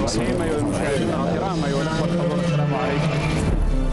الرحيم ايها المشاهدين الكرام ايها الاخوه الحضور السلام عليكم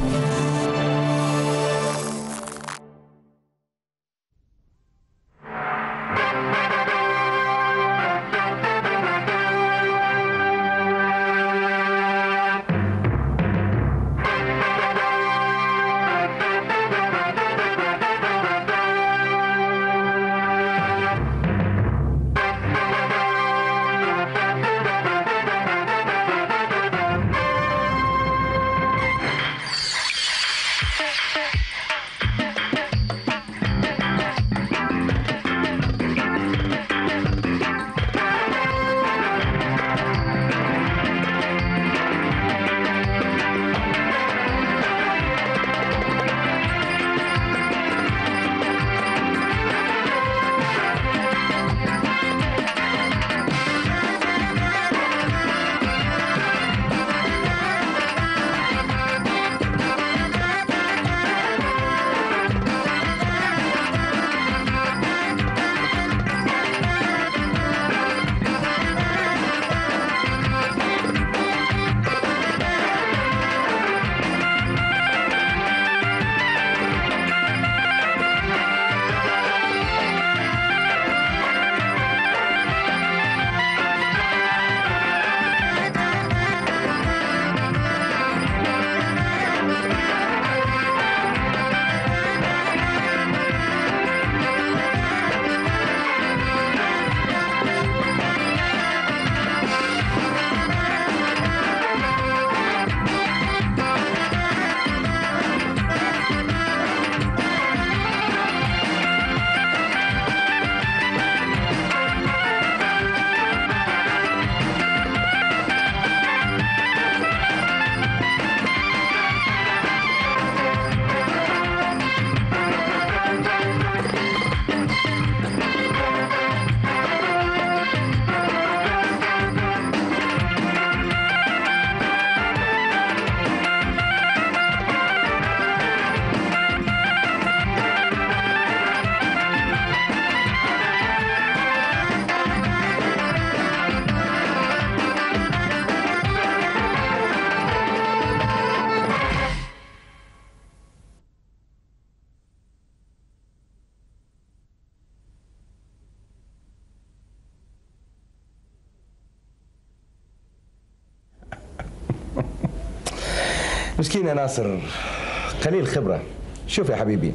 مسكين يا ناصر قليل خبرة شوف يا حبيبي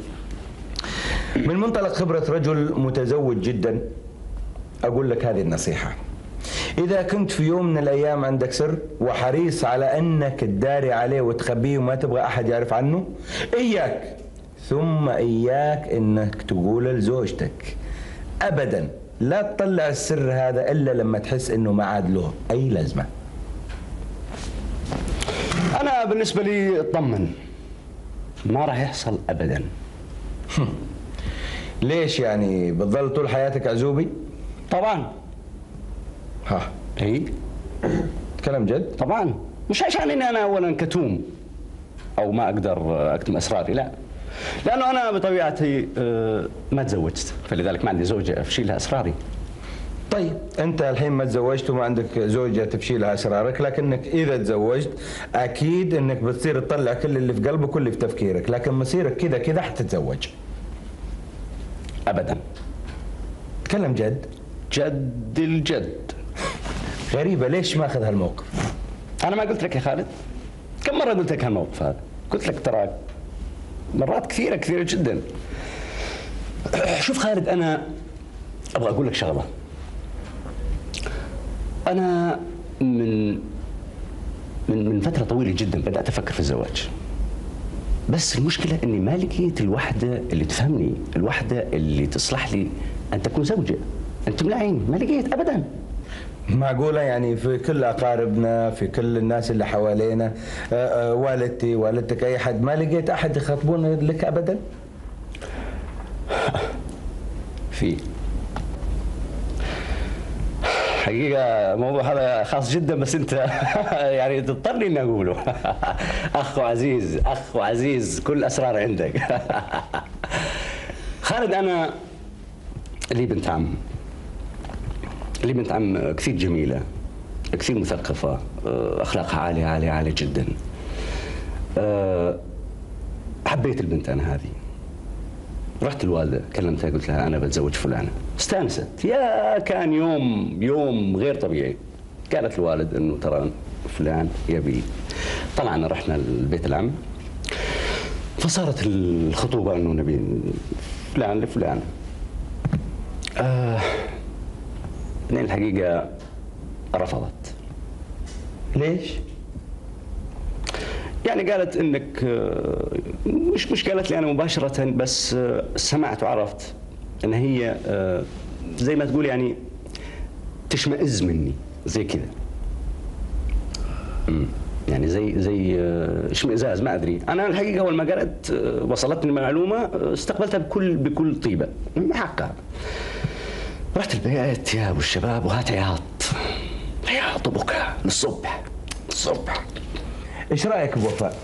من منطلق خبرة رجل متزوج جدا أقول لك هذه النصيحة إذا كنت في يوم من الأيام عندك سر وحريص على أنك تداري عليه وتخبيه وما تبغى أحد يعرف عنه إياك ثم إياك أنك تقوله لزوجتك أبدا لا تطلع السر هذا إلا لما تحس أنه ما عاد له أي لازمة انا بالنسبه لي اطمن ما راح يحصل ابدا ليش يعني بتظل طول حياتك عزوبي؟ طبعا ها اي كلام جد؟ طبعا مش عشان اني انا اولا كتوم او ما اقدر اكتم اسراري لا لانه انا بطبيعتي آه، ما تزوجت فلذلك ما عندي زوجه افشي لها اسراري طيب انت الحين ما تزوجت وما عندك زوجه تفشي لها اسرارك لكنك اذا تزوجت اكيد انك بتصير تطلع كل اللي في قلبك واللي في تفكيرك لكن مصيرك كذا كذا حتتزوج ابدا تكلم جد جد الجد غريبه ليش ماخذ هالموقف انا ما قلت لك يا خالد كم مره قلت لك هالموقف هذا قلت لك ترى مرات كثيره كثيره جدا شوف خالد انا ابغى اقول لك شغله انا من من من فتره طويله جدا بدات افكر في الزواج بس المشكله اني ما لقيت الوحده اللي تفهمني الوحده اللي تصلح لي ان تكون زوجه انت ملاعين ما لقيت ابدا معقوله يعني في كل اقاربنا في كل الناس اللي حوالينا آه، آه، والدتي والدتك اي حد ما لقيت احد يخاطبون لك ابدا في حقيقة الموضوع هذا خاص جدا بس انت يعني تضطرني اني اقوله اخ عزيز اخ عزيز كل اسرار عندك خالد انا لي بنت عم لي بنت عم كثير جميلة كثير مثقفة آه، أخلاقها عالية عالية عالية جدا آه، حبيت البنت أنا هذه رحت الوالدة كلمتها قلت لها أنا بتزوج فلانة استانست يا كان يوم يوم غير طبيعي قالت الوالد أنه ترى فلان يبي طلعنا رحنا لبيت العم فصارت الخطوبة أنه نبي فلان لفلان آه بعدين الحقيقة رفضت ليش؟ يعني قالت انك آه، مش مش قالت لي انا مباشره بس آه، سمعت وعرفت ان هي آه، زي ما تقول يعني تشمئز مني زي كذا أمم، يعني زي زي آه، اشمئزاز ما ادري انا الحقيقه اول ما قالت آه، وصلتني المعلومه آه، استقبلتها بكل بكل طيبه حقها رحت البيت يا ابو الشباب وهات عياط عياط وبكاء للصبح الصبح ايش رايك بوفاء؟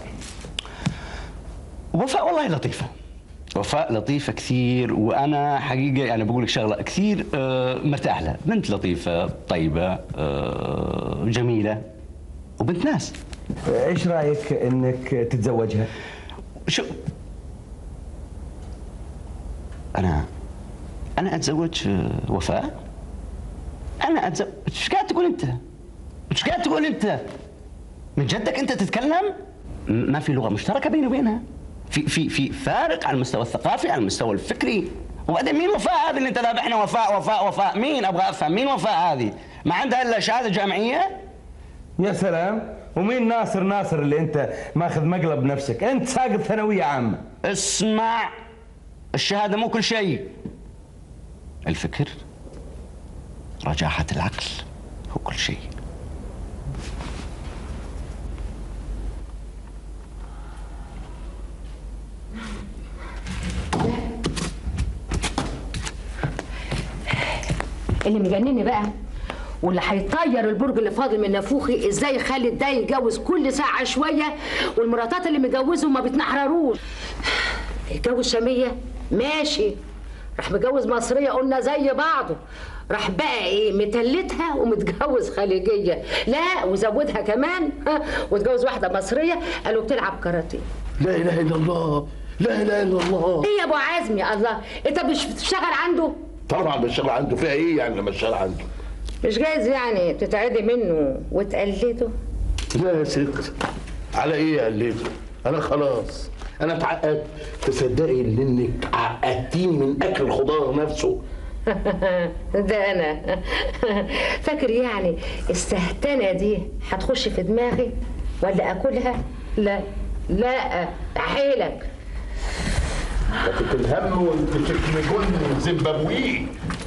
وفاء والله لطيفة وفاء لطيفة كثير وأنا حقيقة يعني بقول لك شغلة كثير آه، مرتاح لها بنت لطيفة طيبة آه، جميلة وبنت ناس ايش رايك انك تتزوجها؟ شو أنا أنا أتزوج آه، وفاء أنا أتزوج إيش قاعد تقول أنت؟ إيش قاعد تقول أنت؟ من جدك أنت تتكلم؟ م- ما في لغة مشتركة بيني وبينها في في في فارق على المستوى الثقافي على المستوى الفكري وبعدين مين وفاء هذه اللي انت ذابحنا وفاء وفاء وفاء مين ابغى افهم مين وفاء هذه ما عندها الا شهاده جامعيه يا سلام ومين ناصر ناصر اللي انت ماخذ مقلب نفسك انت ساقط ثانويه عامه اسمع الشهاده مو كل شيء الفكر رجاحه العقل هو كل شيء اللي مجنني بقى واللي هيطير البرج اللي فاضل من نافوخي ازاي خالد ده يتجوز كل ساعه شويه والمراتات اللي متجوزهم ما بيتنحرروش يتجوز شاميه ماشي راح متجوز مصريه قلنا زي بعضه راح بقى ايه متلتها ومتجوز خليجيه لا وزودها كمان ها واتجوز واحده مصريه قالوا بتلعب كاراتيه لا اله الا الله لا اله الا الله ايه يا ابو عزمي يا الله انت مش بتشتغل عنده طبعا بشتغل عنده فيها ايه يعني لما اشتغل عنده مش جايز يعني تتعدي منه وتقلده لا يا ست على ايه يا قلبي انا خلاص انا اتعقدت تصدقي ان انك عقدتيني من اكل الخضار نفسه ده انا فاكر يعني السهتانه دي هتخش في دماغي ولا اكلها لا لا حيلك لكن الهم وانت تكمجون زيمبابوي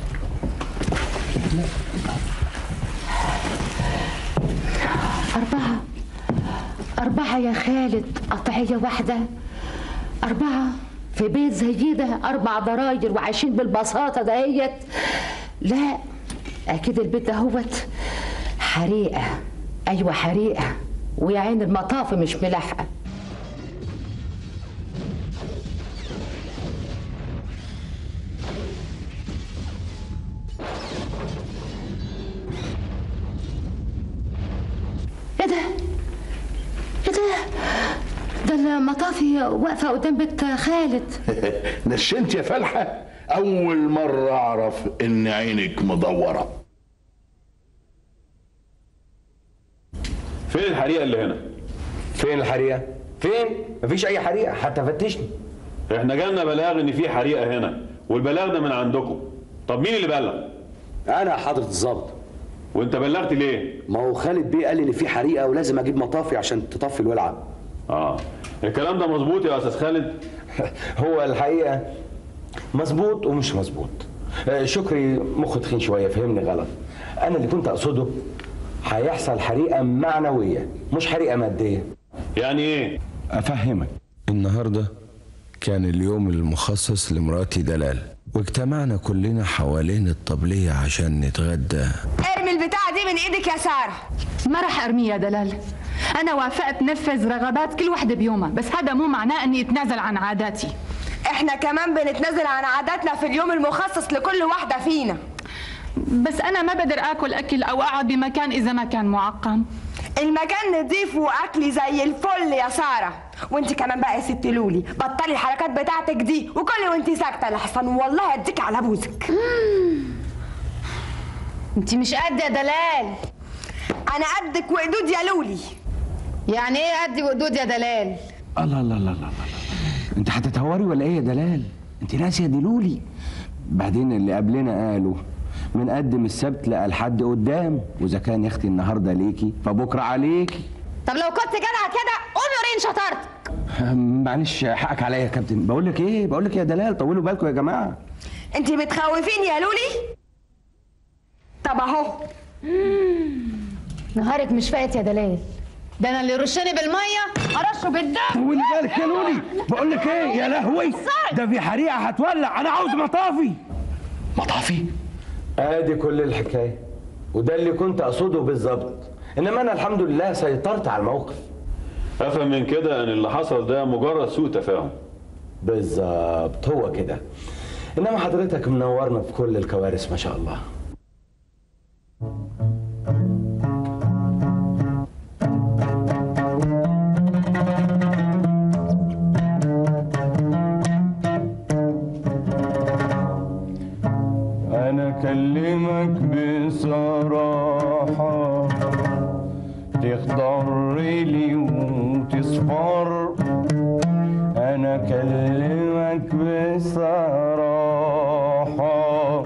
أربعة أربعة يا خالد قطعية واحدة أربعة في بيت زي ده أربع ضراير وعايشين بالبساطة دهيت لا أكيد البيت دهوت حريقة أيوة حريقة ويا عين المطاف مش ملاحقة ايه ده؟ ايه ده؟ ده المطافي واقفة قدام بيت خالد نشنت يا فلحة أول مرة أعرف إن عينك مدورة فين الحريقه اللي هنا؟ فين الحريقه؟ فين؟ مفيش اي حريقه حتى فتشني احنا جالنا بلاغ ان في حريقه هنا والبلاغ ده من عندكم طب مين اللي بلغ؟ انا حضرة الظابط وانت بلغت ليه؟ ما هو خالد بيه قال لي ان في حريقه ولازم اجيب مطافي عشان تطفي الولعه اه الكلام ده مظبوط يا استاذ خالد هو الحقيقه مظبوط ومش مظبوط آه، شكري مخه تخين شويه فهمني غلط انا اللي كنت اقصده هيحصل حريقه معنويه مش حريقه ماديه يعني ايه؟ افهمك النهارده كان اليوم المخصص لمراتي دلال واجتمعنا كلنا حوالين الطبلية عشان نتغدى ارمي البتاعة دي من ايدك يا سارة ما راح ارميه يا دلال انا وافقت نفذ رغبات كل وحده بيومها بس هذا مو معناه اني اتنازل عن عاداتي احنا كمان بنتنازل عن عاداتنا في اليوم المخصص لكل واحدة فينا بس انا ما بقدر اكل اكل او اقعد بمكان اذا ما كان معقم المكان نضيف واكلي زي الفل يا ساره وانت كمان بقى يا ست لولي بطلي الحركات بتاعتك دي وكلي وانت ساكته لحسن والله هديك على بوزك انت مش قد يا دلال انا قدك وقدود يا لولي يعني ايه قد وقدود يا دلال الله الله الله الله الله انت هتتهوري ولا ايه يا دلال انت ناسيه دي لولي بعدين اللي قبلنا قالوا من قدم السبت لقى لحد قدام واذا كان يا اختي النهارده ليكي فبكره عليكي طب لو كنت جدع كده قوم وريني شطارتك معلش حقك عليا يا كابتن بقول لك ايه بقول لك يا دلال طولوا بالكم يا جماعه انت بتخوفيني يا لولي طب اهو نهارك مش فايت يا دلال ده انا اللي يرشني بالميه ارشه بالدم طولي بالك يا لولي بقول لك ايه يا لهوي ده في حريقه هتولع انا عاوز مطافي مطافي ادي كل الحكايه وده اللي كنت اقصده بالظبط انما انا الحمد لله سيطرت على الموقف افهم من كده ان اللي حصل ده مجرد سوء تفاهم بالظبط هو كده انما حضرتك منورنا في كل الكوارث ما شاء الله أنا أكلمك بصراحة تخضر لي وتصفر أنا أكلمك بصراحة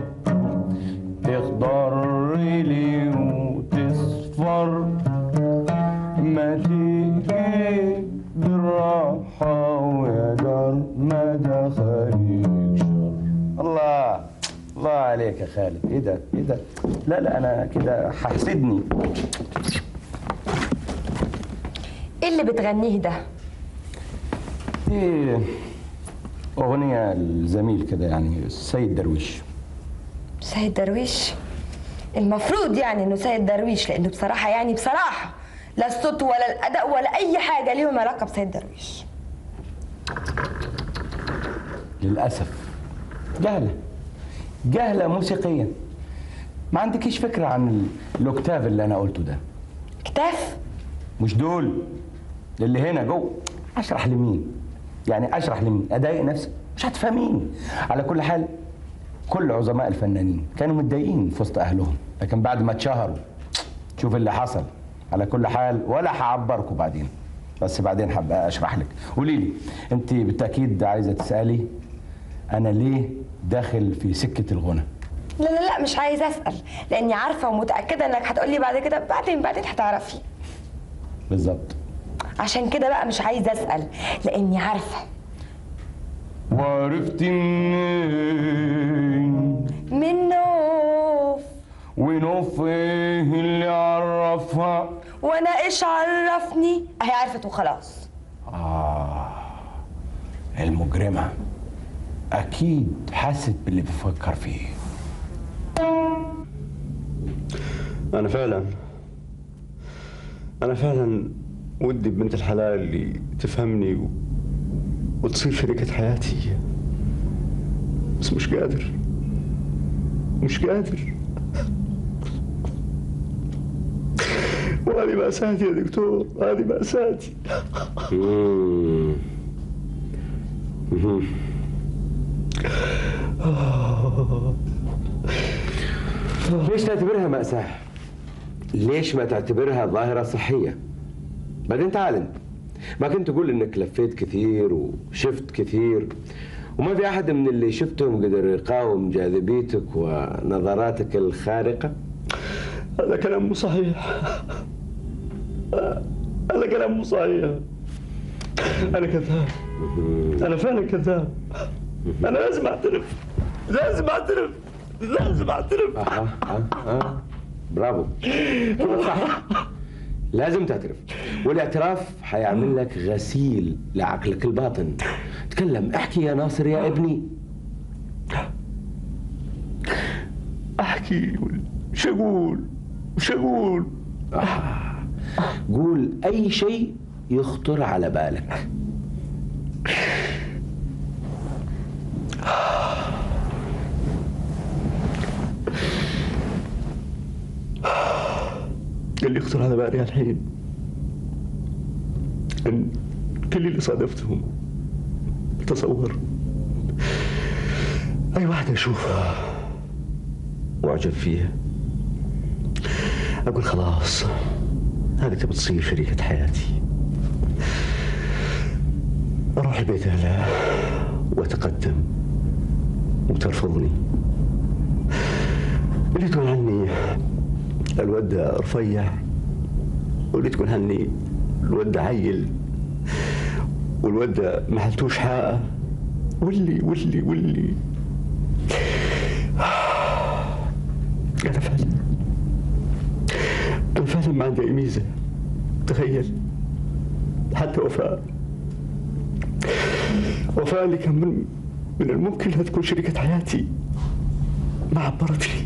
تخضر لي وتصفر ما تيجي بالراحة ويا دار ما دخليك شر الله الله عليك يا خالد ايه ده ايه ده لا لا انا كده هحسدني ايه اللي بتغنيه ده ايه اغنيه الزميل كده يعني السيد درويش سيد درويش المفروض يعني انه سيد درويش لانه بصراحه يعني بصراحه لا الصوت ولا الاداء ولا اي حاجه ليهم علاقه بسيد درويش للاسف جهله جهله موسيقيا ما عندكيش فكره عن الاوكتاف اللي انا قلته ده كتاف مش دول اللي هنا جوه اشرح لمين يعني اشرح لمين اضايق نفسي مش هتفهميني على كل حال كل عظماء الفنانين كانوا متضايقين في وسط اهلهم لكن بعد ما اتشهروا شوف اللي حصل على كل حال ولا هعبركم بعدين بس بعدين هبقى اشرح لك قولي لي انت بالتاكيد عايزه تسالي انا ليه داخل في سكه الغنى لا لا لا مش عايزه اسال لاني عارفه ومتاكده انك هتقولي بعد كده بعدين بعدين هتعرفي بالظبط عشان كده بقى مش عايزه اسال لاني عارفه وعرفت منين من نوف ونوف ايه اللي عرفها وانا ايش عرفني اهي عرفت وخلاص آه المجرمة أكيد حست باللي بفكر فيه أنا فعلا أنا فعلا ودي بنت الحلال اللي تفهمني و... وتصير شريكة حياتي بس مش قادر مش قادر وهذه مأساتي يا دكتور هذه مأساتي مم. مم. ليش تعتبرها مأساة؟ ليش ما تعتبرها ظاهرة صحية؟ بعدين تعال انت ما كنت تقول انك لفيت كثير وشفت كثير وما في احد من اللي شفتهم قدر يقاوم جاذبيتك ونظراتك الخارقة؟ هذا كلام مو صحيح هذا كلام مو صحيح أنا كذاب أنا فعلا كذاب أنا لازم أعترف لازم أعترف لازم أعترف آه آه آه. برافو كده صح لازم تعترف والاعتراف حيعمل لك غسيل لعقلك الباطن تكلم احكي يا ناصر يا ابني أحكي وش أقول وش أقول قول اي شيء يخطر على بالك اللي يخطر على بالي الحين ان كل اللي صادفتهم تصور اي واحدة اشوفها واعجب فيها اقول خلاص هذه تبي تصير شريكة حياتي اروح لبيت اهلها واتقدم وترفضني اللي تقول عني الواد رفيع واللي تقول عني الواد عيل والواد ما حلتوش حقه واللي واللي واللي انا فعلا انا فعلا ما عندي اي ميزه تخيل حتى وفاء وفاء اللي كان من من الممكن انها تكون شريكة حياتي ما عبرتني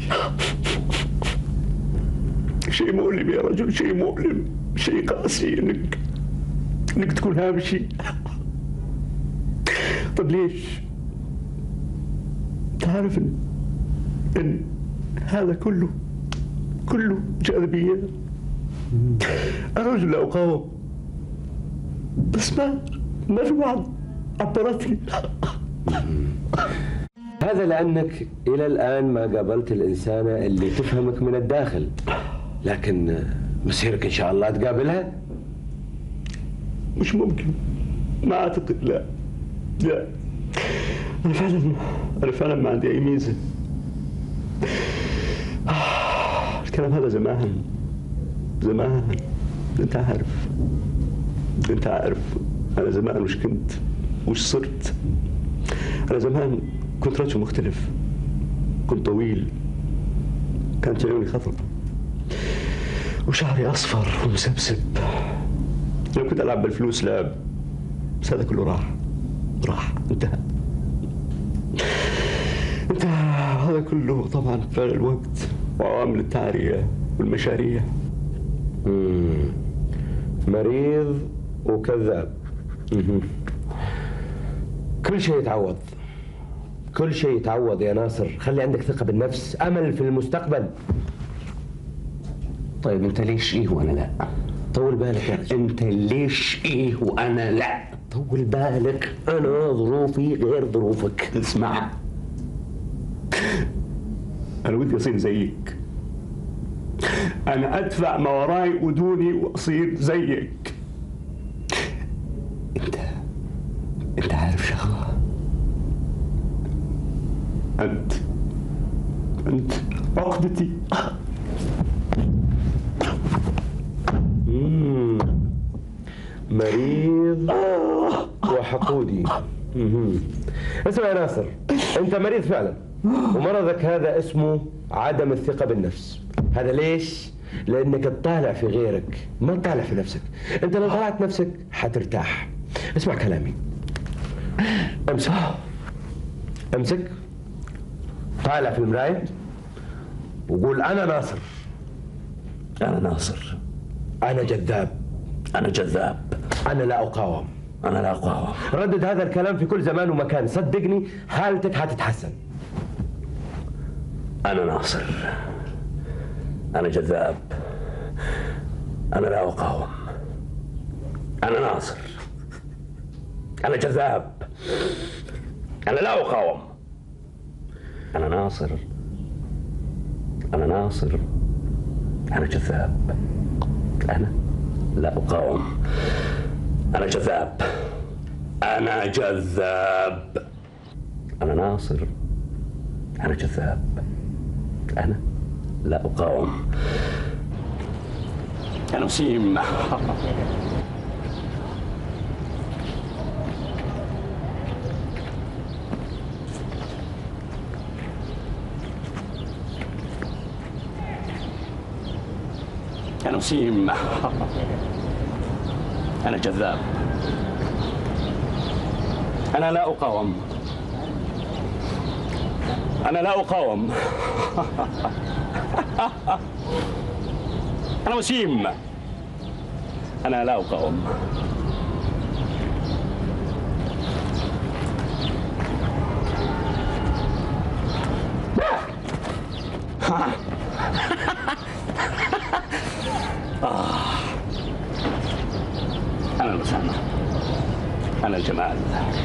شيء مؤلم يا رجل شيء مؤلم شيء قاسي انك انك تكون هامشي طب ليش؟ تعرف ان ان هذا كله كله جاذبية أنا رجل لا أقاوم بس ما ما في واحد عبرتني هذا لأنك إلى الآن ما قابلت الإنسانة اللي تفهمك من الداخل لكن مسيرك إن شاء الله تقابلها مش ممكن ما أعتقد لا لا أنا فعلا أنا فعلا ما عندي أي ميزة آه، الكلام هذا زمان زمان أنت عارف أنت عارف أنا زمان وش كنت وش صرت أنا زمان كنت رجل مختلف كنت طويل كانت عيوني خضراء وشعري أصفر ومسبسب لو كنت ألعب بالفلوس لعب بس هذا كله راح راح انتهى انتهى هذا كله طبعا فعل الوقت وعوامل التعرية والمشاريع مم. مريض وكذاب مهم. كل شيء يتعوض كل شيء يتعوض يا ناصر خلي عندك ثقة بالنفس أمل في المستقبل طيب انت ليش ايه وانا لا طول بالك يا رجل انت ليش ايه وانا لا طول بالك أنا ظروفي غير ظروفك اسمع أنا ودي أصير زيك أنا أدفع ما وراي ودوني وأصير زيك انت انت عارف شغله أنت أنت عقدتي مم. مريض وحقودي مهم. اسمع يا ناصر انت مريض فعلا ومرضك هذا اسمه عدم الثقة بالنفس هذا ليش؟ لانك تطالع في غيرك ما تطالع في نفسك انت لو طلعت نفسك حترتاح اسمع كلامي امسك امسك طالع في المراية وقول انا ناصر انا ناصر انا جذاب انا جذاب انا لا اقاوم انا لا اقاوم ردد هذا الكلام في كل زمان ومكان صدقني حالتك حتتحسن انا ناصر انا جذاب انا لا اقاوم انا ناصر انا جذاب انا لا اقاوم انا ناصر انا ناصر انا جذاب انا لا اقاوم انا جذاب انا جذاب انا ناصر انا جذاب انا لا اقاوم انا وسيم انا وسيم انا جذاب انا لا اقاوم انا لا اقاوم انا وسيم انا لا اقاوم أنا الأسامة أنا الجمال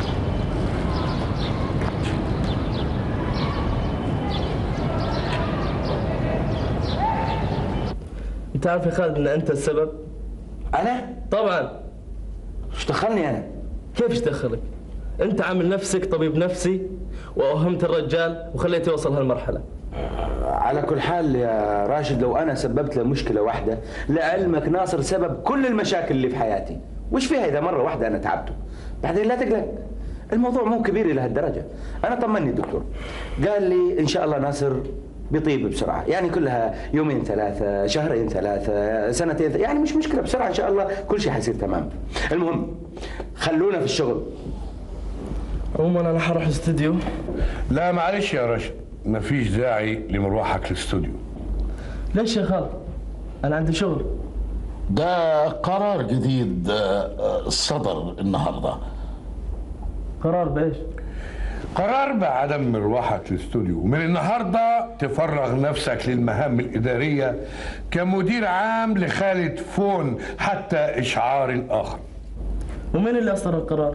انت عارف يا خالد ان انت السبب انا طبعا ايش دخلني انا كيف ايش دخلك انت عامل نفسك طبيب نفسي واوهمت الرجال وخليته يوصل هالمرحله على كل حال يا راشد لو انا سببت له مشكله واحده لعلمك ناصر سبب كل المشاكل اللي في حياتي وش فيها اذا مره واحده انا تعبته بعدين لا تقلق الموضوع مو كبير الى هالدرجه انا طمني الدكتور قال لي ان شاء الله ناصر بيطيب بسرعه يعني كلها يومين ثلاثه شهرين ثلاثه سنتين ثلاثة. يعني مش مشكله بسرعه ان شاء الله كل شيء حيصير تمام المهم خلونا في الشغل عموما انا حروح الاستديو لا معلش يا رشد مفيش داعي لمروحك الاستوديو ليش يا خالد انا عندي شغل ده قرار جديد آه، آه، صدر النهارده قرار بايش؟ قرار بعدم مروحك الاستوديو من النهارده تفرغ نفسك للمهام الإدارية كمدير عام لخالد فون حتى إشعار آخر ومين اللي اصدر القرار؟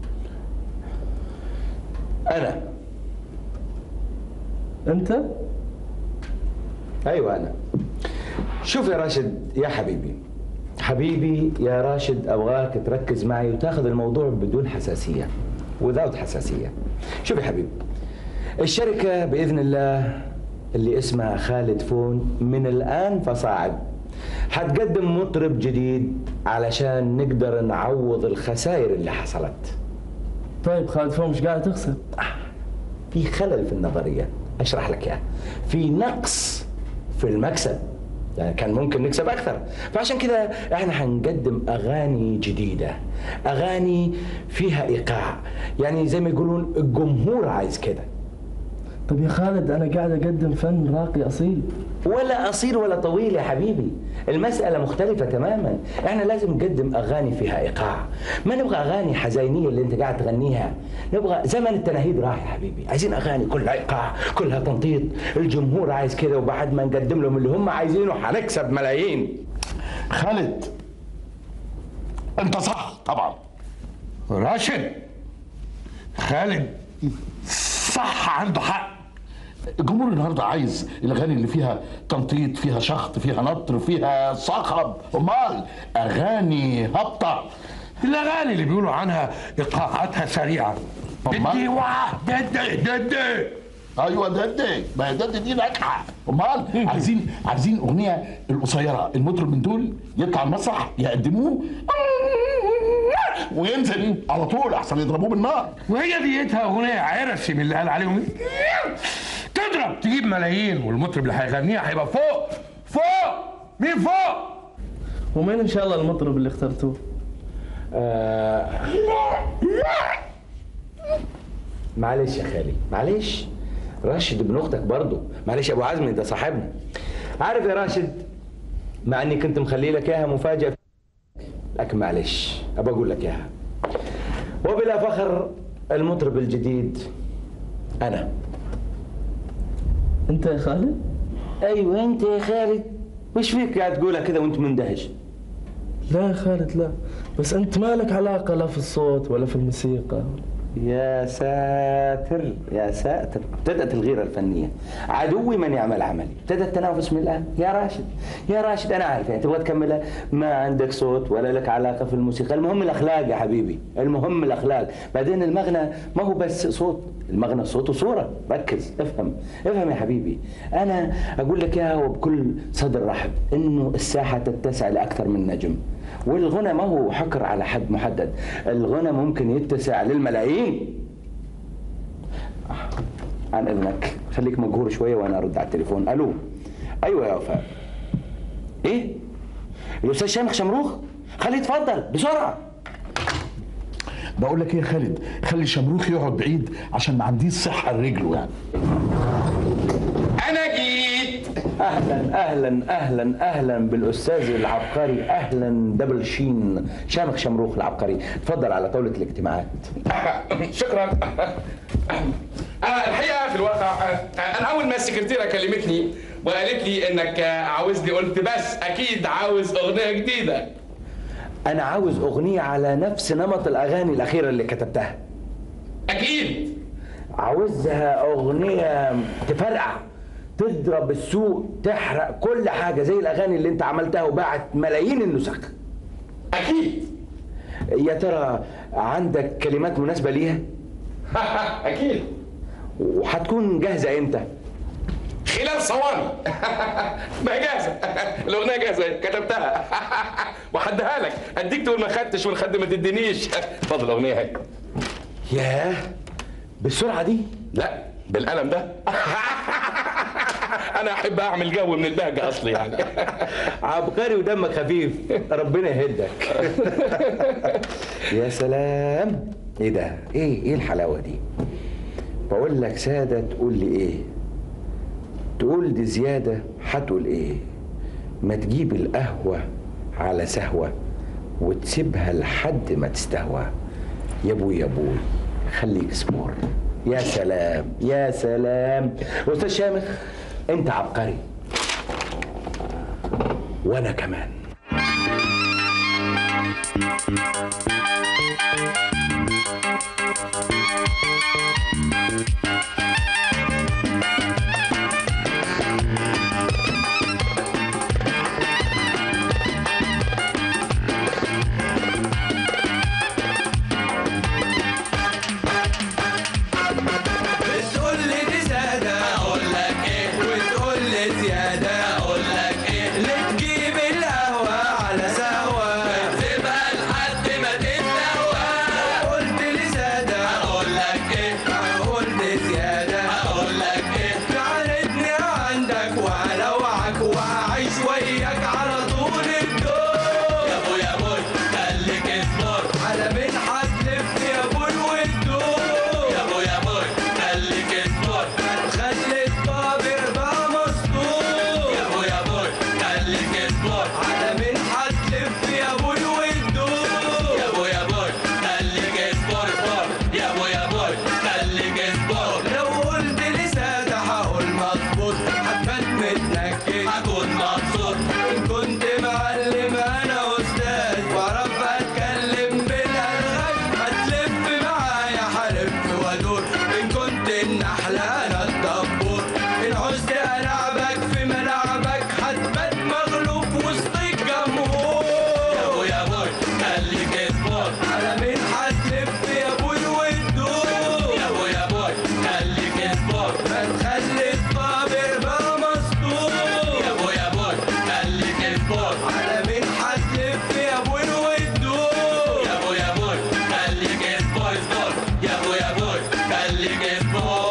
انا انت؟ ايوه انا شوف يا راشد يا حبيبي حبيبي يا راشد ابغاك تركز معي وتاخذ الموضوع بدون حساسيه وذاوت حساسيه شوف يا حبيبي الشركه باذن الله اللي اسمها خالد فون من الان فصاعد حتقدم مطرب جديد علشان نقدر نعوض الخسائر اللي حصلت طيب خالد فون مش قاعد تخسر في خلل في النظريه اشرح لك اياها في نقص في المكسب يعني كان ممكن نكسب اكثر فعشان كذا احنا حنقدم اغاني جديده اغاني فيها ايقاع يعني زي ما يقولون الجمهور عايز كده طب يا خالد انا قاعد اقدم فن راقي اصيل ولا قصير ولا طويل يا حبيبي المسألة مختلفة تماما احنا لازم نقدم أغاني فيها إيقاع ما نبغى أغاني حزينية اللي أنت قاعد تغنيها نبغى زمن التناهيد راح يا حبيبي عايزين أغاني كلها إيقاع كلها تنطيط الجمهور عايز كده وبعد ما نقدم لهم اللي هم عايزينه حنكسب ملايين خالد انت صح طبعا راشد خالد صح عنده حق الجمهور النهارده عايز الاغاني اللي فيها تنطيط فيها شخط فيها نطر فيها صخب امال اغاني هابطه الأغاني اللي بيقولوا عنها إيقاعاتها سريعة ددي واه ددي ددي ايوه ددي ما هي ددي دي ناجحه امال عايزين عايزين اغنيه القصيره المطرب من دول يطلع المسرح يقدموه وينزل على طول احسن يضربوه بالنار وهي ديتها أغنية عرسي من اللي قال عليهم تضرب تجيب ملايين والمطرب اللي هيغنيها هيبقى فوق فوق مين فوق ومين ان شاء الله المطرب اللي اخترتوه؟ آه معلش يا خالي معلش راشد ابن اختك برضه معلش يا ابو عزمي ده صاحبنا عارف يا راشد مع اني كنت مخلي لك اياها مفاجاه لكن معلش ابى اقول لك اياها وبلا فخر المطرب الجديد انا انت يا خالد؟ ايوه انت يا خالد وش فيك قاعد تقولها كذا وانت مندهش لا يا خالد لا بس انت ما لك علاقه لا في الصوت ولا في الموسيقى يا ساتر يا ساتر ابتدأت الغيرة الفنية عدوي من يعمل عملي ابتدى التنافس من الآن يا راشد يا راشد أنا عارف يعني تبغى تكملها ما عندك صوت ولا لك علاقة في الموسيقى المهم الأخلاق يا حبيبي المهم الأخلاق بعدين المغنى ما هو بس صوت المغنى صوت وصورة ركز افهم افهم يا حبيبي أنا أقول لك إياها وبكل صدر رحب إنه الساحة تتسع لأكثر من نجم والغنى ما هو حكر على حد محدد الغنى ممكن يتسع للملايين عن اذنك خليك مقهور شويه وانا ارد على التليفون الو ايوه يا وفاء ايه الاستاذ شامخ شمروخ خليه يتفضل بسرعه بقول لك ايه يا خالد خلي شمروخ يقعد بعيد عشان ما عنديش صحه لرجله يعني انا جيت اهلا اهلا اهلا اهلا بالاستاذ العبقري اهلا دبل شين شامخ شمروخ العبقري تفضل على طاوله الاجتماعات شكرا آه الحقيقه في الواقع آه انا اول ما السكرتيره كلمتني وقالت لي انك عاوزني قلت بس اكيد عاوز اغنيه جديده انا عاوز اغنيه على نفس نمط الاغاني الاخيره اللي كتبتها اكيد عاوزها اغنيه تفرقع تضرب السوق تحرق كل حاجه زي الاغاني اللي انت عملتها وباعت ملايين النسخ اكيد يا ترى عندك كلمات مناسبه ليها اكيد وهتكون جاهزه امتى خلال ثواني ما هي جاهزه الاغنيه جاهزه كتبتها وحدها لك اديك تقول ما خدتش والخد ما تدينيش اتفضل الاغنيه اهي ياه بالسرعه دي لا بالقلم ده انا احب اعمل جو من البهجه اصلي يعني عبقري ودمك خفيف ربنا يهدك يا سلام ايه ده ايه ايه الحلاوه دي بقول لك ساده تقول لي ايه تقول دي زياده هتقول ايه ما تجيب القهوه على سهوه وتسيبها لحد ما تستهوى يا ابوي يا ابوي خليك سمور يا سلام يا سلام استاذ شامخ انت عبقري وانا كمان بتقول لي دي زيادة أقول لك إيه وتقول لي زيادة أقول لك إيه اللي تجيب القهوة على سهوة تبقى لحد ما تتهوى قلت لي زيادة أقول لك إيه أقول لي زيادة أقول لك إيه تعرضني عندك وهلوعك وهعيش وياك على طول الدور يا أبوي يا أبوي خليك اصبر على مين هتلف يا أبوي وتدور يا أبوي يا أبوي خليك اصبر خلي الطابر بقى مسطور يا أبوي يا أبوي خليك اصبر على مين هتلف يا أبوي وتدور يا أبوي يا أبوي خليك اصبر اصبر يا أبوي يا أبوي خليك اصبر لو قلت لي سادة هقول مظبوط هتبان متنكد هكون مبسوط إن كنت معلم أنا أستاذ بعرف أتكلم بالألغاز هتلف معايا هلف وأدور إن كنت النحلة أنا الدبور إن عوزت ألعبك في ملعبك هتبات مغلوب وسط الجمهور يا أبوي يا أبوي خليك اصبر على مين هتلف يا أبوي وتدور يا أبوي يا أبوي خليك اصبر ما تخلي الطابر بقى مسطور يا أبوي يا أبوي خليك اصبر على مين هتلف يا أبوي وتدور يا أبوي يا أبوي خليك اصبر اصبر يا أبوي يا أبوي خليك اصبر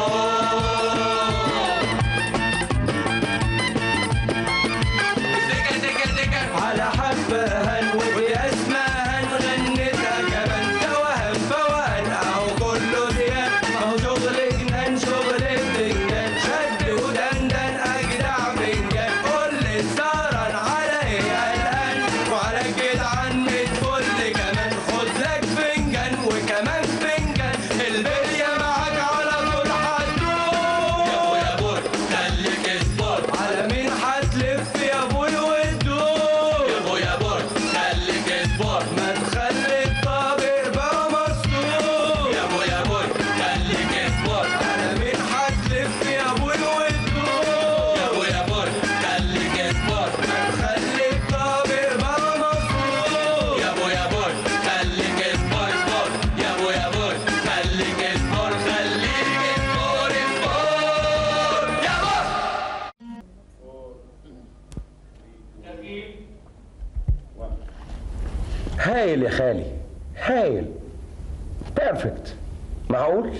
على حبهن وبيسمهن غنتها كمان توهم فوهن اهو كله ديان اهو شغل جنان شغل بتنجان شد ودندن اجدع فنجان قول لي سهران على ايه قلقان وعلى جدعان الفل كمان خد لك فنجان وكمان فنجان البلية معاك على طول هتدور يا ابوي يا ابوي خليك اصبر على مين هتلف يا ابوي وتدور يا ابوي يا ابوي خليك اصبر ما تخلي الطابر بقى مسطور يا ابوي يا ابوي خليك اصبر على مين هتلف يا ابوي وتدور يا ابوي يا ابوي خليك اصبر ما تخلي الطابر بقى مسطور يا ابوي يا ابوي خليك اصبر اصبر يا ابوي يا ابوي خليك اصبر خليك اصبر اصبر يا ابوي هايل يا خالي هايل بيرفكت معقول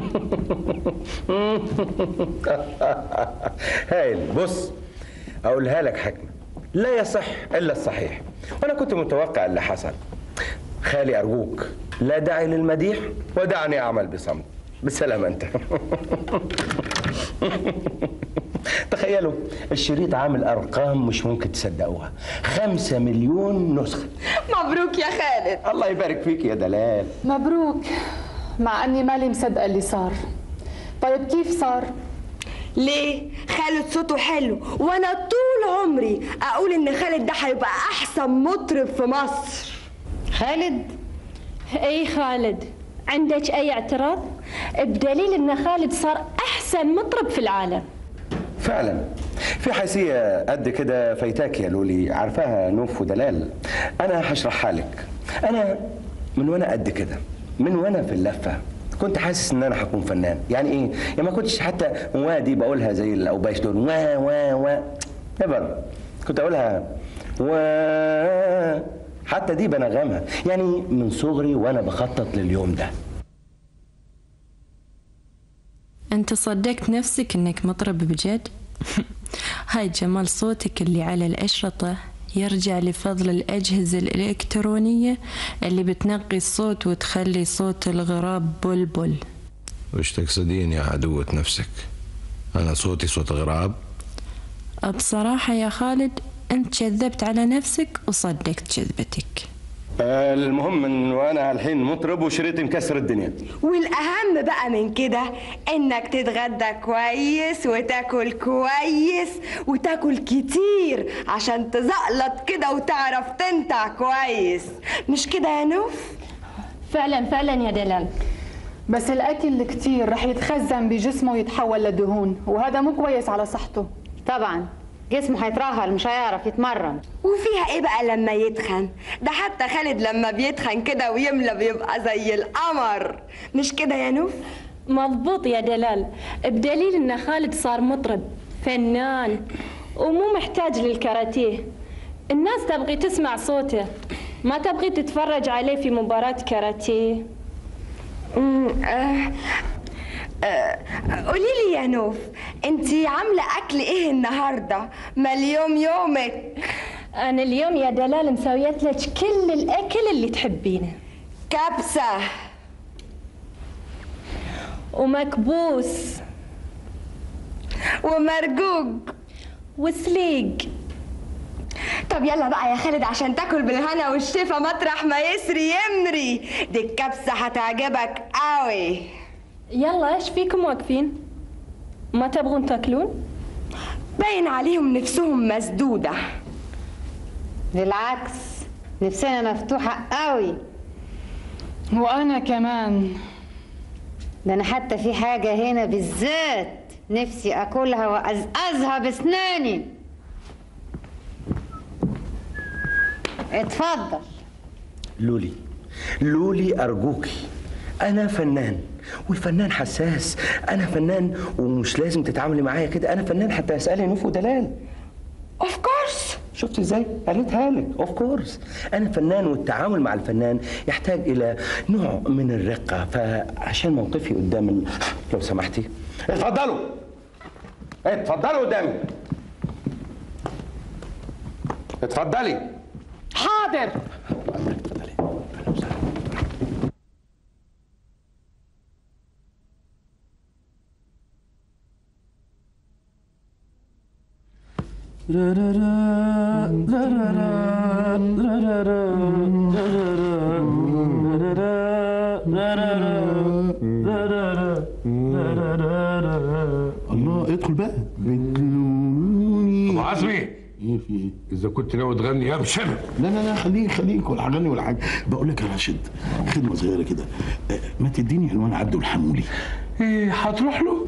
هايل بص اقولها لك حكمه لا يصح الا الصحيح وانا كنت متوقع اللي حصل خالي ارجوك لا داعي للمديح ودعني اعمل بصمت بالسلامه انت تخيلوا الشريط عامل ارقام مش ممكن تصدقوها خمسة مليون نسخه مبروك يا خالد الله يبارك فيك يا دلال مبروك مع اني مالي مصدقه اللي صار طيب كيف صار ليه خالد صوته حلو وانا طول عمري اقول ان خالد ده هيبقى احسن مطرب في مصر خالد اي خالد عندك اي اعتراض بدليل ان خالد صار احسن مطرب في العالم فعلا في حيثية قد كده فايتاك يا لولي عارفاها نوف ودلال أنا هشرحها لك أنا من وأنا قد كده من وأنا في اللفة كنت حاسس ان انا هكون فنان يعني ايه يعني ما كنتش حتى وا دي بقولها زي الاوباش دول وا وا وا نيفر كنت اقولها وا حتى دي بنغمها يعني من صغري وانا بخطط لليوم ده أنت صدقت نفسك إنك مطرب بجد؟ هاي جمال صوتك اللي على الأشرطة يرجع لفضل الأجهزة الإلكترونية اللي بتنقي الصوت وتخلي صوت الغراب بلبل وش تقصدين يا عدوة نفسك أنا صوتي صوت غراب بصراحة يا خالد أنت كذبت على نفسك وصدقت كذبتك آه، المهم ان وانا الحين مطرب وشريطي مكسر الدنيا والاهم بقى من كده انك تتغدى كويس وتاكل كويس وتاكل كتير عشان تزقلط كده وتعرف تنتع كويس مش كده يا نوف فعلا فعلا يا دلال بس الاكل الكتير رح يتخزن بجسمه ويتحول لدهون وهذا مو كويس على صحته طبعا جسمه هيترهل مش هيعرف يتمرن وفيها ايه بقى لما يتخن ده حتى خالد لما بيتخن كده ويملى بيبقى زي القمر مش كده يا نوف مضبوط يا دلال بدليل ان خالد صار مطرب فنان ومو محتاج للكاراتيه الناس تبغي تسمع صوته ما تبغي تتفرج عليه في مباراة كاراتيه أمم، آه، آه، قولي لي يا نوف انتي عامله اكل ايه النهارده ما اليوم يومك انا اليوم يا دلال مسويت لك كل الاكل اللي تحبينه كبسه ومكبوس ومرجوج وسليق طب يلا بقى يا خالد عشان تاكل بالهنا والشفا مطرح ما يسري يمري دي الكبسه هتعجبك قوي يلا ايش فيكم واقفين ما تبغون تاكلون باين عليهم نفسهم مسدوده بالعكس نفسنا مفتوحة قوي وانا كمان ده انا حتى في حاجة هنا بالذات نفسي اكلها وازقزها بسناني اتفضل لولي لولي أرجوكي أنا فنان والفنان حساس أنا فنان ومش لازم تتعاملي معايا كده أنا فنان حتى أسألي نوف ودلال اوف كورس شفت ازاي؟ قالتها لك اوف كورس انا فنان والتعامل مع الفنان يحتاج الى نوع من الرقه فعشان موقفي قدام ال... لو سمحتي اتفضلوا اتفضلوا قدامي اتفضلي حاضر الله ادخل بقى ابو عزمي ايه في ايه؟ اذا كنت ناوي تغني يا مش انا لا لا لا خليه خليك ولا غني ولا حاجه بقول لك يا راشد خدمه صغيره كده آه، ما تديني عنوان عبده الحمولي ايه هتروح له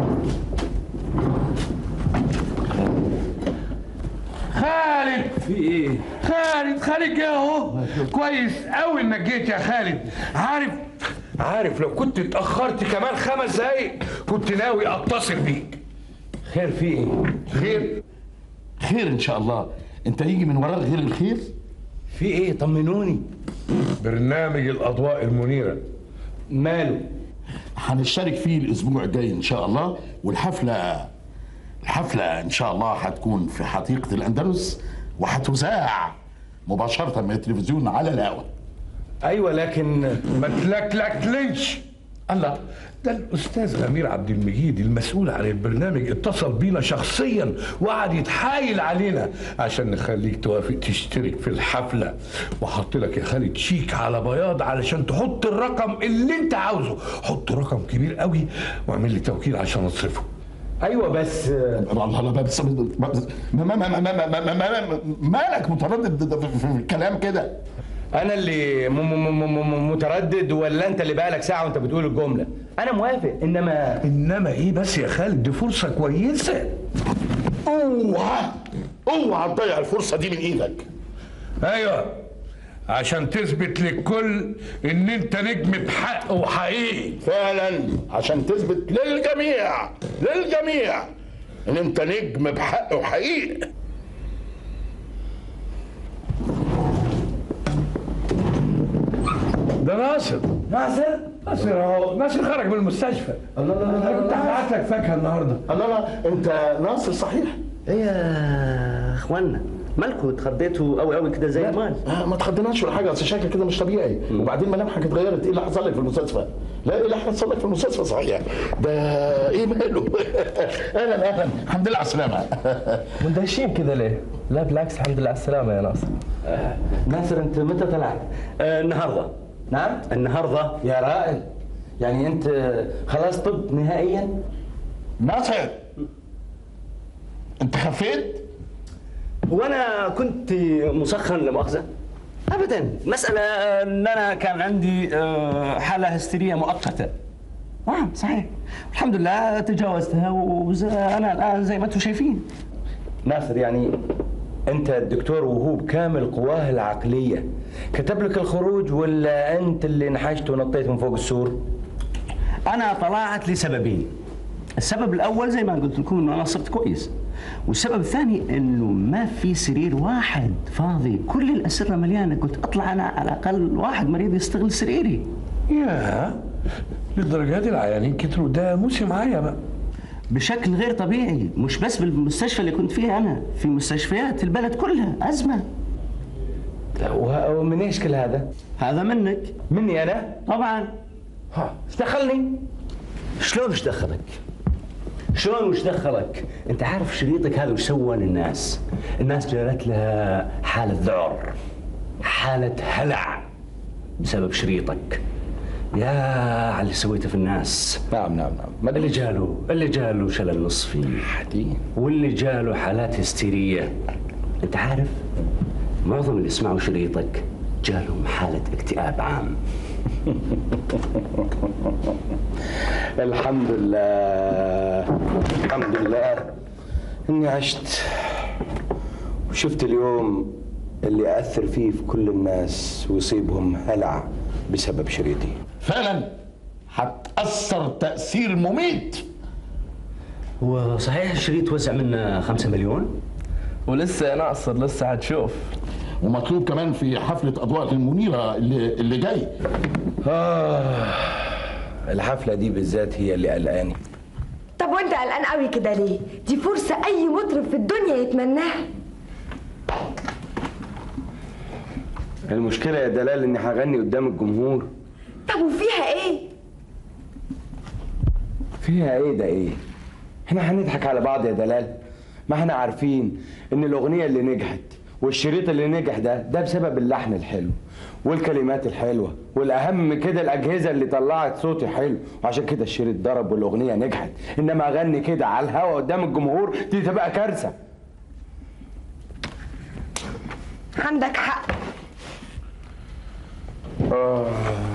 خالد في ايه؟ خالد خالد جه اهو كويس قوي انك جيت يا خالد عارف عارف لو كنت اتاخرت كمان خمس دقايق كنت ناوي اتصل بيك خير في ايه؟ خير خير ان شاء الله انت هيجي من وراك غير الخير في ايه؟ طمنوني برنامج الاضواء المنيره ماله؟ هنشترك فيه الاسبوع الجاي ان شاء الله والحفله الحفله ان شاء الله هتكون في حديقه الاندلس وهتذاع مباشره من التلفزيون على الهواء ايوه لكن ما تلكلكلنش الله ده الاستاذ امير عبد المجيد المسؤول عن البرنامج اتصل بينا شخصيا وقعد يتحايل علينا عشان نخليك توافق تشترك في الحفله وحط لك يا خالد شيك على بياض علشان تحط الرقم اللي انت عاوزه حط رقم كبير قوي واعمل لي توكيل عشان اصرفه ايوه بس الله الله بس بس- ما ما ما ما ما ما ما ما مالك متردد في- في الكلام كده انا اللي م م م م متردد ولا انت اللي بقالك ساعه وانت بتقول الجمله انا موافق انما انما ايه بس يا خالد دي فرصه كويسه اوعى اوعى تضيع الفرصه دي من ايدك ايوه عشان تثبت للكل ان انت نجم بحق وحقيقي فعلا عشان تثبت للجميع للجميع ان انت نجم بحق وحقيقي ده ناصر ناصر ناصر اهو ناصر خرج من المستشفى الله الله انا كنت هبعت لك فاكهه النهارده الله لا انت ناصر صحيح ايه يا اخوانا مالكوا اتخضيتوا قوي قوي كده زي المال آه ما تخضناش ولا حاجه اصل شكلك كده مش طبيعي وبعدين ملامحك اتغيرت ايه اللي حصل لك في المستشفى؟ لا ايه اللي حصل لك في المستشفى صحيح؟ ده ايه ماله؟ اهلا اهلا الحمد لله على السلامه مندهشين كذا ليه؟ لا بالعكس الحمد لله على السلامة يا ناصر ناصر انت متى طلعت؟ آه النهارده نعم النهارده يا رائد يعني انت خلاص طب نهائيا ناصر انت خفيت؟ هو انا كنت مسخن لمؤاخذه؟ ابدا مساله ان انا كان عندي آه، حاله هستيريه مؤقته نعم صحيح الحمد لله تجاوزتها وانا الان زي ما انتم شايفين ناصر يعني انت الدكتور وهوب كامل قواه العقليه كتب لك الخروج ولا انت اللي نحشت ونطيت من فوق السور انا طلعت لسببين السبب الاول زي ما قلت لكم انه انا صرت كويس والسبب الثاني انه ما في سرير واحد فاضي كل الاسره مليانه قلت اطلع انا على الاقل واحد مريض يستغل سريري يا للدرجه دي العيانين كتروا ده موسم معايا بقى بشكل غير طبيعي مش بس بالمستشفى اللي كنت فيها انا في مستشفيات البلد كلها ازمه ومن ايش كل هذا؟ هذا منك مني انا؟ طبعا ها ايش دخلني؟ شلون ايش دخلك؟ شلون وش دخلك؟ انت عارف شريطك هذا وش سوى للناس؟ الناس جرت لها حالة ذعر حالة هلع بسبب شريطك يا على اللي سويته في الناس نعم نعم نعم اللي جاله اللي جاله شلل نصفي واللي جاله حالات هستيرية انت عارف معظم اللي سمعوا شريطك جالهم حالة اكتئاب عام الحمد لله الحمد لله اني عشت وشفت اليوم اللي اثر فيه في كل الناس ويصيبهم هلع بسبب شريطي فعلا هتأثر تأثير مميت هو صحيح الشريط وزع منا خمسة مليون؟ ولسه يا ناصر لسه هتشوف ومطلوب كمان في حفلة أضواء المنيرة اللي, اللي جاي آه الحفلة دي بالذات هي اللي قلقاني طب وانت قلقان قوي كده ليه؟ دي فرصة أي مطرب في الدنيا يتمناها المشكلة يا دلال اني هغني قدام الجمهور طب وفيها ايه؟ فيها ايه ده ايه؟ احنا هنضحك على بعض يا دلال ما احنا عارفين ان الاغنية اللي نجحت والشريط اللي نجح ده ده بسبب اللحن الحلو والكلمات الحلوة والأهم من كده الأجهزة اللي طلعت صوتي حلو وعشان كده الشريط ضرب والأغنية نجحت إنما أغني كده على الهوا قدام الجمهور دي تبقى كارثة عندك حق آه.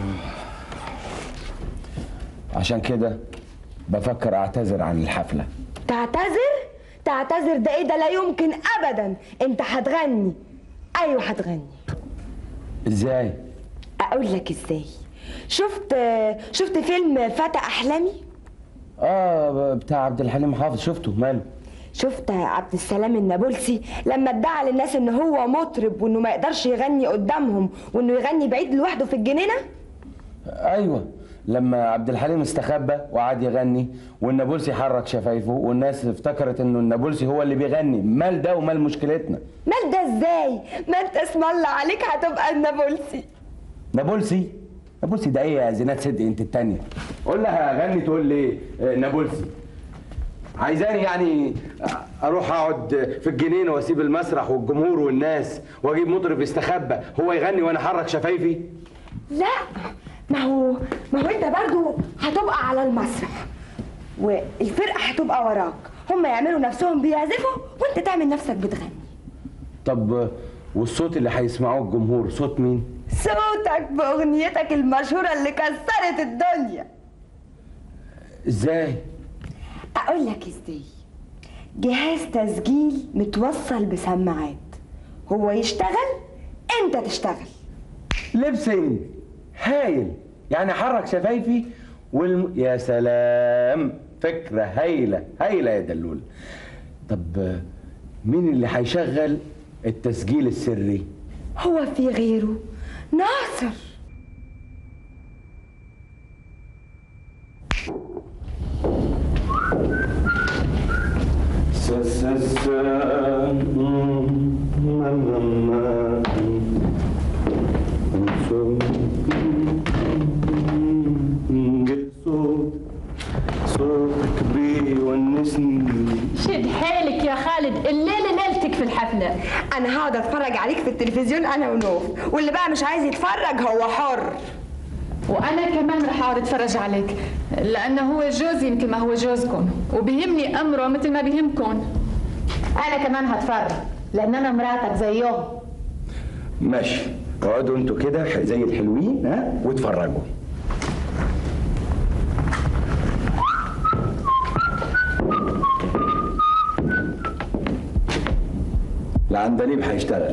عشان كده بفكر أعتذر عن الحفلة تعتذر؟ تعتذر ده ايه ده لا يمكن ابدا انت هتغني ايوه هتغني إزاي؟ اقول لك ازاي شفت شفت فيلم فتى احلامي آه بتاع عبد الحليم حافظ شفته ماله شفت عبد السلام النابلسي لما ادعى للناس ان هو مطرب وانه ما يقدرش يغني قدامهم وانه يغني بعيد لوحده في الجنينه ايوه لما عبد الحليم استخبى وقعد يغني والنابلسي حرك شفايفه والناس افتكرت انه النابلسي هو اللي بيغني مال ده ومال مشكلتنا مال ده ازاي ما انت اسم الله عليك هتبقى النابلسي نابلسي نابلسي ده ايه يا زينات صدقي انت التانية قول لها اغني تقول لي آه، نابلسي عايزاني يعني اروح اقعد في الجنينه واسيب المسرح والجمهور والناس واجيب مطرب يستخبى هو يغني وانا احرك شفايفي لا ما هو ما هو انت برضو هتبقى على المسرح والفرقه هتبقى وراك هم يعملوا نفسهم بيعزفوا وانت تعمل نفسك بتغني طب والصوت اللي هيسمعوه الجمهور صوت مين صوتك باغنيتك المشهوره اللي كسرت الدنيا ازاي اقول لك ازاي جهاز تسجيل متوصل بسماعات هو يشتغل انت تشتغل لبسنج هايل يعني حرك شفايفي والم... يا سلام فكرة هايلة هايلة يا دلول طب آه، مين اللي هيشغل التسجيل السري هو في غيره ناصر سا سا سا ما ما ما صوت صوتك بيونسني شد حيلك يا خالد الليلة ليلتك في الحفلة انا هقعد اتفرج عليك في التلفزيون انا ونوف واللي بقى مش عايز يتفرج هو حر وانا كمان رح اقعد اتفرج عليك لانه هو جوزي مثل ما هو جوزكم وبيهمني امره مثل ما بيهمكم انا كمان هتفرج لان انا مراتك زيهم ماشي اقعدوا انتوا كده زي الحلوين ها واتفرجوا العندليب هيشتغل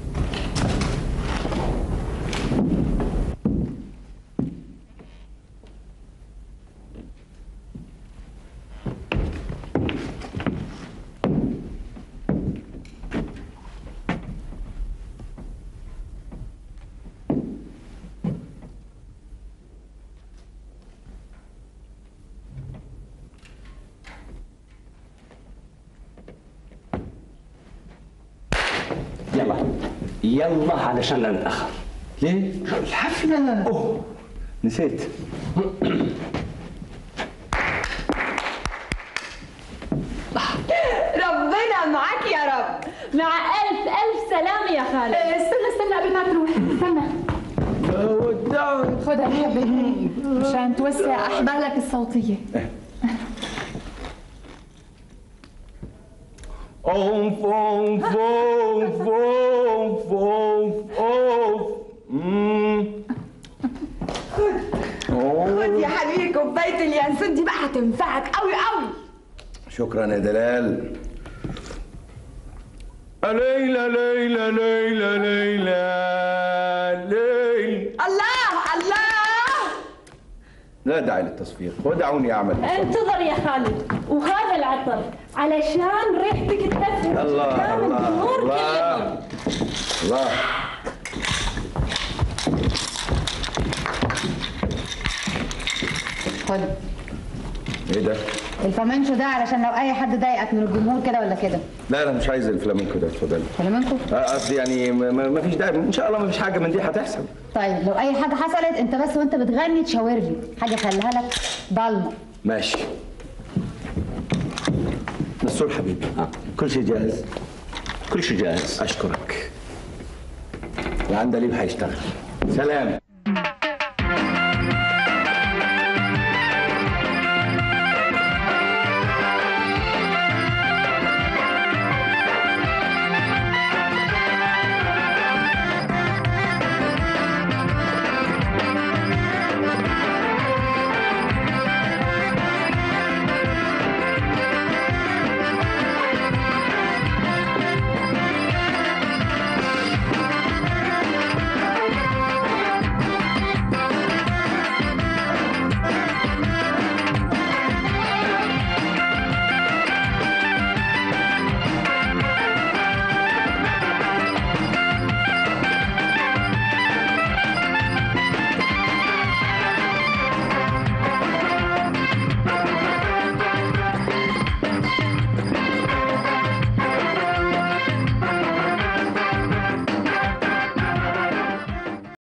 يلا يلا علشان لا نتاخر ليه؟ الحفله اوه نسيت ربنا معاك يا رب مع ألف ألف سلام يا خالد استنى استنى قبل ما تروح استنى خدها يا حبيبي مشان توسع احبالك الصوتيه اوف اوف اوف اوف اوف اوف مم. خد يا حبيبي كوبايه اليانسون دي بقى هتنفعك قوي قوي شكرا يا دلال ليلى ليلى ليلى ليلى ليلى الله الله لا داعي للتصفيق ودعوني اعمل انتظر يا خالد وهذا العطر علشان ريحتك تنفذ الله قدام الله الجمهور الله كلهم. الله خد ايه ده؟ الفلامنكو ده علشان لو اي حد ضايقك من الجمهور كده ولا كده لا لا مش عايز الفلامينكو ده اتفضل فلامنكو آه، قصدي يعني ما- ما ما فيش داعي ان شاء الله ما فيش حاجه من دي هتحصل طيب لو اي حاجه حصلت انت بس وانت بتغني تشاور لي حاجه خليها لك ضلمه ماشي دستور حبيبي كل شيء جاهز كل شيء جاهز اشكرك العندليب هيشتغل سلام